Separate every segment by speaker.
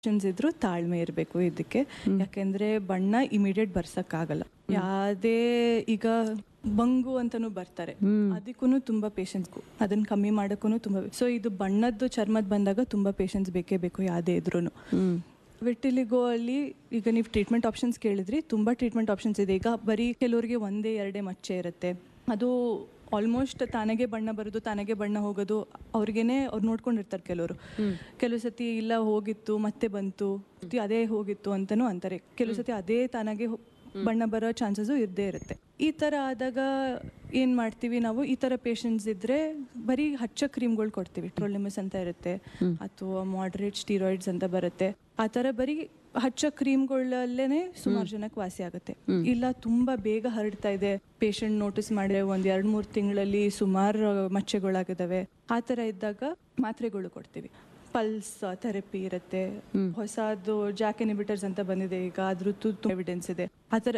Speaker 1: Options ಇದ್ರು ತಾಳ್ಮೆ ಇರಬೇಕು ಇದಕ್ಕೆ ಯಾಕೆಂದ್ರೆ ಬಣ್ಣ ಇಮಿಡಿಯೇಟ್ ಬರ್ಸಕ್ಕಾಗಲ್ಲ ಯಾವ್ದೇ ಈಗ ಬಂಗು ಅಂತಾನು ಬರ್ತಾರೆ ಅದಕ್ಕೂ ತುಂಬಾ ಪೇಷನ್ಸ್ ಅದನ್ನ ಕಮ್ಮಿ ಮಾಡಕ್ಕೂ ತುಂಬಾ ಸೊ ಇದು ಬಣ್ಣದ್ದು ಚರ್ಮದ್ ಬಂದಾಗ ತುಂಬಾ ಪೇಷನ್ಸ್ ಬೇಕೇ ಬೇಕು ಯಾವ್ದೇ ಇದ್ರೂ ವಿಟಿಲಿಗೋ ಅಲ್ಲಿ ಈಗ ನೀವು ಟ್ರೀಟ್ಮೆಂಟ್ ಆಪ್ಷನ್ಸ್ ಕೇಳಿದ್ರಿ ತುಂಬಾ ಟ್ರೀಟ್ಮೆಂಟ್ ಆಪ್ಷನ್ಸ್ ಇದೆ ಈಗ ಬರೀ ಕೆಲವರಿಗೆ ಒಂದೇ ಎರಡೇ ಮಚ್ಚೆ ಇರುತ್ತೆ ಅದು ಆಲ್ಮೋಸ್ಟ್ ತಾನಾಗೆ ಬಣ್ಣ ಬರೋದು ತಾನಾಗೆ ಬಣ್ಣ ಹೋಗೋದು ಅವ್ರಿಗೇನೆ ಅವ್ರು ನೋಡ್ಕೊಂಡಿರ್ತಾರೆ ಕೆಲವರು ಕೆಲವು ಸತಿ ಇಲ್ಲ ಹೋಗಿತ್ತು ಮತ್ತೆ ಬಂತು ಸತಿ ಅದೇ ಹೋಗಿತ್ತು ಅಂತಾನೂ ಅಂತಾರೆ ಕೆಲವು ಸತಿ ಅದೇ ತಾನಾಗೆ ಹೋ- ಬಣ್ಣ ಬರೋ ಚಾನ್ಸಸ್ಸು ಇದ್ದೇ ಇರುತ್ತೆ ಈ ಥರ ಆದಾಗ ಏನು ಮಾಡ್ತೀವಿ ನಾವು ಈ ಥರ ಪೇಷಂಟ್ಸ್ ಇದ್ರೆ ಬರೀ ಹಚ್ಚ ಕ್ರೀಮ್ಗಳು ಕೊಡ್ತೀವಿ ಟ್ರೋಲಿಮಸ್ ಅಂತ ಇರುತ್ತೆ ಅಥವಾ ಮಾಡ್ರೇಟ್ ಸ್ಟೀರಾಯ್ಡ್ಸ್ ಅಂತ ಬರುತ್ತೆ ಆ ಥರ ಬರೀ ಹಚ್ಚ ಕ್ರೀಮ್ಗಳಲ್ಲೇನೆ ಸುಮಾರು ಜನಕ್ಕೆ ವಾಸಿ ಆಗುತ್ತೆ ಇಲ್ಲ ತುಂಬಾ ಬೇಗ ಹರಡ್ತಾ ಇದೆ ಪೇಷಂಟ್ ನೋಟಿಸ್ ಮಾಡಿದ್ರೆ ಒಂದ್ ಎರಡ್ ಮೂರ್ ತಿಂಗಳಲ್ಲಿ ಸುಮಾರು ಮಚ್ಚೆಗಳಾಗಿದ್ದಾವೆ ಆ ಥರ ಇದ್ದಾಗ ಮಾತ್ರೆಗಳು ಕೊಡ್ತೀವಿ ಪಲ್ಸ್ ಥೆರಪಿ ಇರುತ್ತೆ ಹೊಸದು ಜಾಕ್ ಇನಿಬಿಟರ್ಸ್ ಅಂತ ಬಂದಿದೆ ಈಗ ಅದ್ರದ್ದು ತುಂಬ ಎವಿಡೆನ್ಸ್ ಇದೆ ಆ ಥರ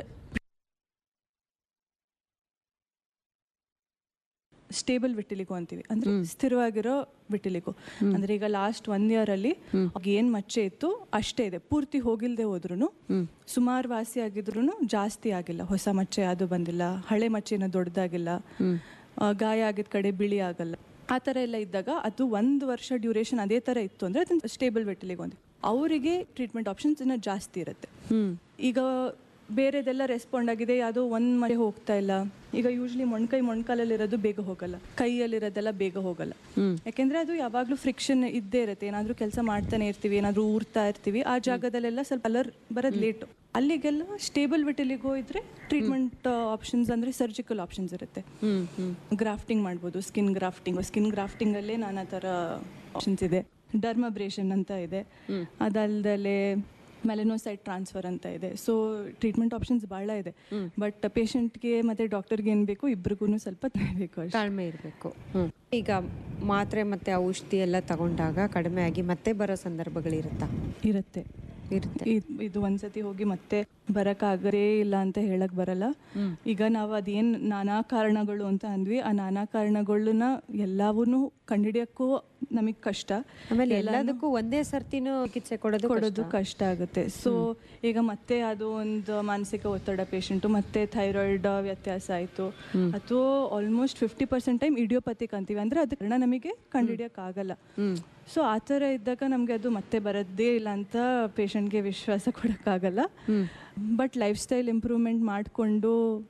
Speaker 1: ಸ್ಟೇಬಲ್ ವಿಟಿಲಿಗೋ ಅಂತೀವಿ ಅಂದ್ರೆ ಸ್ಥಿರವಾಗಿರೋ ವಿಟಿಲಿಗೋ ಅಂದ್ರೆ ಈಗ ಲಾಸ್ಟ್ ಒನ್ ಇಯರ್ ಅಲ್ಲಿ ಅವಾಗ ಏನ್ ಮಚ್ಚೆ ಇತ್ತು ಅಷ್ಟೇ ಇದೆ ಪೂರ್ತಿ ಹೋಗಿಲ್ದೆ ಹೋದ್ರು ಸುಮಾರು ವಾಸಿ ಆಗಿದ್ರು ಜಾಸ್ತಿ ಆಗಿಲ್ಲ ಹೊಸ ಮಚ್ಚೆ ಅದು ಬಂದಿಲ್ಲ ಹಳೆ ಮಚ್ಚೆನ ದೊಡ್ಡದಾಗಿಲ್ಲ ಆ, ಗಾಯ ಆಗಿದ ಕಡೆ ಬಿಳಿ ಆಗಲ್ಲ ಆ ಥರ ಎಲ್ಲ ಇದ್ದಾಗ ಅದು ಒಂದು ವರ್ಷ ಡ್ಯೂರೇಷನ್ ಅದೇ ಥರ ಇತ್ತು ಅಂದರೆ ಅದನ್ನ ಸ್ಟೇಬಲ್ ವೆಟ್ಟಿಲಿಗೆ ಒಂದು ಅವರಿಗೆ ಟ್ರೀಟ್ಮೆಂಟ್ ಆಪ್ಷನ್ಸ್ ಇನ್ನು ಜಾಸ್ತಿ ಇರುತ್ತೆ ಈಗ ಬೇರೆದೆಲ್ಲ ರೆಸ್ಪಾಂಡ್ ಆಗಿದೆ ಯಾವುದೋ ಒಂದು ಮನೆ ಹೋಗ್ತಾ ಇಲ್ಲ ಈಗ ಯೂಶ್ವಲಿ ಮೊಣ್ಕೈ ಮೊಣ್ಕಾಲಲ್ಲಿರೋದು ಬೇಗ ಹೋಗಲ್ಲ ಕೈಯಲ್ಲಿರೋದೆಲ್ಲ ಬೇಗ ಹೋಗಲ್ಲ ಯಾಕೆಂದ್ರೆ ಅದು ಯಾವಾಗಲೂ ಫ್ರಿಕ್ಷನ್ ಇದ್ದೇ ಇರುತ್ತೆ ಏನಾದರೂ ಕೆಲಸ ಮಾಡ್ತಾನೆ ಇರ್ತೀವಿ ಏನಾದರೂ ಊರ್ತಾ ಇರ್ತೀವಿ ಆ ಜಾಗದಲ್ಲೆಲ್ಲ ಸ್ವಲ್ಪ ಕಲರ್ ಬರೋದು ಲೇಟು ಅಲ್ಲಿಗೆಲ್ಲ ಸ್ಟೇಬಲ್ ವಿಟಿಲಿಗೋ ಇದ್ರೆ ಟ್ರೀಟ್ಮೆಂಟ್ ಆಪ್ಷನ್ಸ್ ಅಂದ್ರೆ ಸರ್ಜಿಕಲ್ ಆಪ್ಷನ್ಸ್ ಇರುತ್ತೆ ಗ್ರಾಫ್ಟಿಂಗ್ ಮಾಡ್ಬೋದು ಸ್ಕಿನ್ ಗ್ರಾಫ್ಟಿಂಗ್ ಸ್ಕಿನ್ ಗ್ರಾಫ್ಟಿಂಗ್ ಅಲ್ಲೇ ನಾನಾ ಥರ ಆಪ್ಷನ್ಸ್ ಇದೆ ಡರ್ಮಬ್ರೇಷನ್ ಅಂತ ಇದೆ ಅದಲ್ದಲೆ ಮೆಲನೋಸೈಟ್ ಟ್ರಾನ್ಸ್ಫರ್ ಅಂತ ಇದೆ ಸೊ ಟ್ರೀಟ್ಮೆಂಟ್ ಆಪ್ಷನ್ಸ್ ಭಾಳ ಇದೆ ಬಟ್ ಪೇಷಂಟ್ಗೆ ಮತ್ತೆ ಡಾಕ್ಟರ್ಗೆ ಏನು ಬೇಕು ಇಬ್ರಿಗೂ ಸ್ವಲ್ಪ ಬೇಕು ಅಷ್ಟೇ
Speaker 2: ತಾಳ್ಮೆ ಇರಬೇಕು ಈಗ ಮಾತ್ರೆ ಮತ್ತೆ ಔಷಧಿ ಎಲ್ಲ ತಗೊಂಡಾಗ ಕಡಿಮೆ ಆಗಿ ಮತ್ತೆ ಬರೋ ಸಂದರ್ಭಗಳಿರುತ್ತಾ
Speaker 1: ಇರುತ್ತೆ
Speaker 2: ಇರುತ್ತೆ
Speaker 1: ಇದ್- ಇದು ಒಂದ್ಸತಿ ಹೋಗಿ ಮತ್ತೆ ಬರಕ್ಕಾಗರೇ ಇಲ್ಲ ಅಂತ ಹೇಳಕ್ ಬರಲ್ಲ ಈಗ ನಾವು ಅದೇನ್ ನಾನಾ ಕಾರಣಗಳು ಅಂತ ಅಂದ್ವಿ ಆ ನಾನಾ ಕಾರಣಗಳನ್ನ ಎಲ್ಲವನ್ನೂ ಕಂಡಿಡಿಯಕ್ಕೂ ನಮಗ್ ಕಷ್ಟ
Speaker 2: ಆಮೇಲೆ ಎಲ್ಲದಕ್ಕೂ ಒಂದೇ ಸರ್ತಿನೂ ಚಿಕಿತ್ಸೆ ಕೊಡೋದು
Speaker 1: ಕೊಡೋದು ಕಷ್ಟ ಆಗುತ್ತೆ ಸೊ ಈಗ ಮತ್ತೆ ಅದು ಒಂದು ಮಾನಸಿಕ ಒತ್ತಡ ಪೇಷಂಟು ಮತ್ತೆ ಥೈರಾಯ್ಡ್ ವ್ಯತ್ಯಾಸ ಆಯಿತು ಅಥವಾ almost fifty percent time idiopathic ಅಂತೀವಿ ಅಂದ್ರೆ ಅದು ಕಾರಣ ನಮಗೆ ಕಂಡುಹಿಡಿಯೋಕ್ಕಾಗಲ್ಲ ಸೊ ಆ ಥರ ಇದ್ದಾಗ ನಮಗೆ ಅದು ಮತ್ತೆ ಬರೋದೇ ಇಲ್ಲ ಅಂತ ಪೇಷಂಟ್ಗೆ ವಿಶ್ವಾಸ ಕೊಡೋಕ್ಕಾಗಲ್ಲ ಬಟ್ ಲೈಫ್ ಸ್ಟೈಲ್ ಇಂಪ್ರೂವ್ಮೆಂಟ್ ಮಾಡಿಕೊಂಡು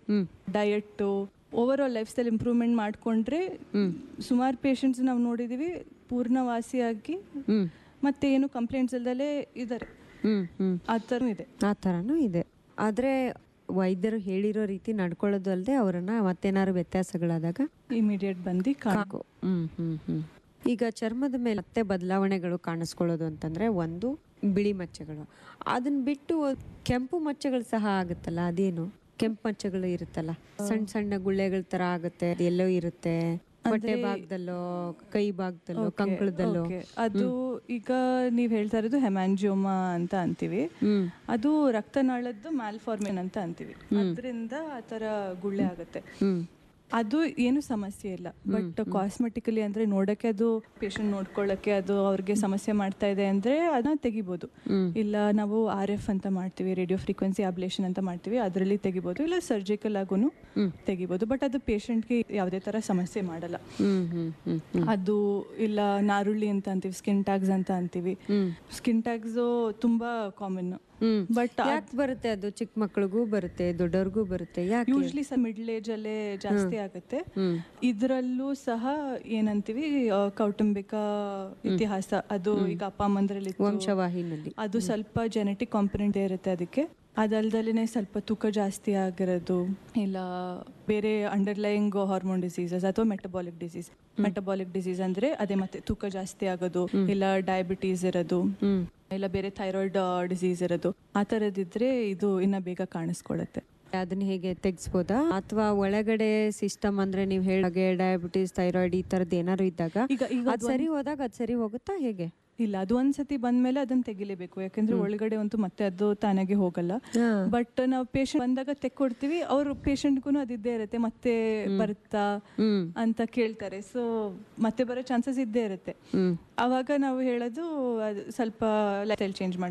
Speaker 1: diet overall lifestyle improvement ಮಾಡಿಕೊಂಡ್ರೆ ಸುಮಾರು ಪೇಷಂಟ್ಸ್ ನಾವು ನೋಡಿದೀವಿ ಪೂರ್ಣವಾಸಿಯಾಗಿ ಮತ್ತೆ ಏನು ಕಂಪ್ಲೇಂಟ್ಸ್ ಇಲ್ದಲೇ ಇದ್ದಾರೆ
Speaker 2: ಹ್ಮ್ ಹ್ಮ್
Speaker 1: ಆ ಥರ ಇದೆ
Speaker 2: ಆ ಥರನೂ ಇದೆ ಆದ್ರೆ ವೈದ್ಯರು ಹೇಳಿರೋ ರೀತಿ ನಡ್ಕೊಳ್ಳೋದು ಅಲ್ಲದೆ ಅವರನ್ನ ಮತ್ತೇನಾದ್ರು ವ್ಯತ್ಯಾಸಗಳಾದಾಗ
Speaker 1: ಇಮಿಡಿಯೇಟ್ ಬಂದು ಕಾ
Speaker 2: ಸಾಕು. ಹ್ಮ್ ಹ್ಮ್ ಹ್ಮ್ ಈಗ ಚರ್ಮದ ಮೇಲೆ ಮತ್ತೆ ಬದಲಾವಣೆಗಳು ಕಾಣಿಸ್ಕೊಳ್ಳೋದು ಅಂತಂದ್ರೆ ಒಂದು ಬಿಳಿ ಮಚ್ಚೆಗಳು ಅದನ್ನ ಬಿಟ್ಟು ಕೆಂಪು ಮಚ್ಚೆಗಳು ಸಹ ಆಗುತ್ತಲ್ಲ ಅದೇನು ಕೆಂಪು ಮಚ್ಚೆಗಳು ಇರುತ್ತಲ್ಲ ಸಣ್ಣ ಸಣ್ಣ ಗುಳ್ಳೆಗಳ ತರ ಆಗುತ್ತೆ ಅದೆಲ್ಲೋ ಇರುತ್ತೆ ಹೊಟ್ಟೆ ಭಾಗದಲ್ಲೋ ಕೈ ಭಾಗದಲ್ಲೋ ಕಂಕಳದಲ್ಲೋ
Speaker 1: Okay. ಅದು ಈಗ ನೀವ್ ಹೇಳ್ತಾ ಇರೋದು ಹೆಮ್ಯಾಂಜಿಯೋಮಾ ಅಂತ ಅಂತೀವಿ
Speaker 2: ಹ್ಮ್
Speaker 1: ಅದು ರಕ್ತನಾಳದ್ದು ಮ್ಯಾಲ್ಫಾರ್ಮೇನ್ ಅಂತ ಅಂತೀವಿ ಅದರಿಂದ ಆ ಥರ ಗುಳ್ಳೆ ಆಗುತ್ತೆ
Speaker 2: ಹ್ಮ್
Speaker 1: ಅದು ಏನು ಸಮಸ್ಯೆ ಇಲ್ಲ ಬಟ್ ಕಾಸ್ಮೆಟಿಕಲಿ ಅಂದ್ರೆ ನೋಡಕ್ಕೆ ಅದು ಪೇಷಂಟ್ ನೋಡ್ಕೊಳ್ಳಕ್ಕೆ ಅದು ಅವ್ರಿಗೆ ಸಮಸ್ಯೆ ಮಾಡ್ತಾ ಇದೆ ಅಂದ್ರೆ ಅದನ್ನ ತೆಗಿಬೋದು ಇಲ್ಲ ನಾವು ಆರ್ ಎಫ್ ಅಂತ ಮಾಡ್ತೀವಿ ರೇಡಿಯೋ ಫ್ರೀಕ್ವೆನ್ಸಿ ಅಬ್ಲೇಷನ್ ಅಂತ ಮಾಡ್ತೀವಿ ಅದರಲ್ಲಿ ತೆಗಿಬೋದು ಇಲ್ಲ ಸರ್ಜಿಕಲ್ ಆಗೂ ತೆಗಿಬೋದು ಬಟ್ ಅದು ಪೇಷಂಟ್ಗೆ ಯಾವುದೇ ತರ ಸಮಸ್ಯೆ ಮಾಡಲ್ಲ
Speaker 2: ಹ್ಮ್ ಹ್ಮ್ ಹ್ಮ್ ಹ್ಮ್
Speaker 1: ಅದು ಇಲ್ಲ ನಾರುಳ್ಳಿ ಅಂತ ಅಂತೀವಿ ಸ್ಕಿನ್ ಟ್ಯಾಗ್ಸ್ ಅಂತ ಅಂತೀವಿ ಸ್ಕಿನ್ ಟ್ಯಾಗ್ಸ್ ತುಂಬಾ ಕಾಮನ್
Speaker 2: ಹ್ಮ್
Speaker 1: ಬಟ್
Speaker 2: ಯಾಕೆ ಬರುತ್ತೆ ಅದು ಚಿಕ್ಕ ಮಕ್ಳಿಗೂ ಬರುತ್ತೆ ದೊಡ್ಡವ್ರಿಗೂ ಬರುತ್ತೆ ಯಾಕೆ
Speaker 1: ಯೂಶ್ಲಿ ಸಹ ಮಿಡ್ಲ್ ಏಜ್ ಅಲ್ಲೇ ಜಾಸ್ತಿ ಆಗುತ್ತೆ ಇದರಲ್ಲೂ ಸಹ ಏನಂತೀವಿ ಆ, ಕೌಟುಂಬಿಕ ಇತಿಹಾಸ ಅದು ಈಗ ಅಪ್ಪ ಅಮ್ಮಂದ್ರಲ್ಲಿ ಇತ್ತು.
Speaker 2: ವಂಶವಾಹಿನಲ್ಲಿ
Speaker 1: ಅದು ಸ್ವಲ್ಪ ಜೆನೆಟಿಕ್ ಕಾಂಪೊನೆಂಟ್ ಇರುತ್ತೆ ಅದಕ್ಕೆ ಅದಲ್ದಲೇ ಸ್ವಲ್ಪ ತೂಕ ಜಾಸ್ತಿ ಆಗಿರೋದು ಇಲ್ಲ ಬೇರೆ ಅಂಡರ್ಲೈಯಿಂಗ್ ಹಾರ್ಮೋನ್ ಡಿಸೀಸಸ್ ಅಥವಾ ಮೆಟಬಾಲಿಕ್ ಡಿಸೀಸ್ ಮೆಟಬಾಲಿಕ್ ಡಿಸೀಸ್ ಅಂದ್ರೆ ಅದೇ ಮತ್ತೆ ತೂಕ ಜಾಸ್ತಿ ಆಗೋದು ಇಲ್ಲ ಡಯಾಬಿಟೀಸ್ ಇರೋದು ಇಲ್ಲ ಬೇರೆ ಥೈರಾಯ್ಡ್ ಡಿಸೀಸ್ ಇರೋದು ಆ ಥರದಿದ್ರೆ ಇದು ಇನ್ನ ಬೇಗ ಕಾಣಿಸ್ಕೊಳ್ಳುತ್ತೆ
Speaker 2: ಅದನ್ನ ಹೇಗೆ ತೆಗಿಸ್ಬೋದಾ ಅಥವಾ ಒಳಗಡೆ ಸಿಸ್ಟಮ್ ಅಂದ್ರೆ ನೀವು ಹೇಳಾಗೆ ಡಯಾಬಿಟಿಸ್ ಥೈರಾಯ್ಡ್ ಈ ತರದ್ ಏನಾದ್ರು ಇದ್ದಾಗ
Speaker 1: ಈಗ ಈಗ
Speaker 2: ಅದ್ ಸರಿ ಹೋದಾಗ ಅದ್ ಸರಿ ಹೋಗುತ್ತಾ ಹೇಗೆ
Speaker 1: ಇಲ್ಲ ಅದು ಒಂದ್ಸತಿ ಬಂದ್ಮೇಲೆ ಅದನ್ನ ತೆಗಿಲೇಬೇಕು ಯಾಕಂದ್ರೆ ಒಳಗಡೆ ಅಂತೂ ಮತ್ತೆ ಅದು ತಾನಾಗೆ ಹೋಗಲ್ಲ ಬಟ್ ನಾವು ಪೇಷಂಟ್ ಬಂದಾಗ ತೆಕ್ಕೊಡ್ತೀವಿ ಅವ್ರ ಪೇಷಂಟ್ಗೂ ಅದಿದ್ದೇ ಇರುತ್ತೆ ಮತ್ತೆ ಬರುತ್ತಾ
Speaker 2: ಹ್ಮ್
Speaker 1: ಅಂತ ಕೇಳ್ತಾರೆ ಸೊ ಮತ್ತೆ ಬರೋ ಚಾನ್ಸಸ್ ಇದ್ದೇ ಇರುತ್ತೆ
Speaker 2: ಹ್ಮ್
Speaker 1: ಅವಾಗ ನಾವು ಹೇಳೋದು ಅದು ಸ್ವಲ್ಪ ಲೈಫ್ ಸ್ಟೈಲ್ ಚೇಂಜ್ ಮಾಡಿ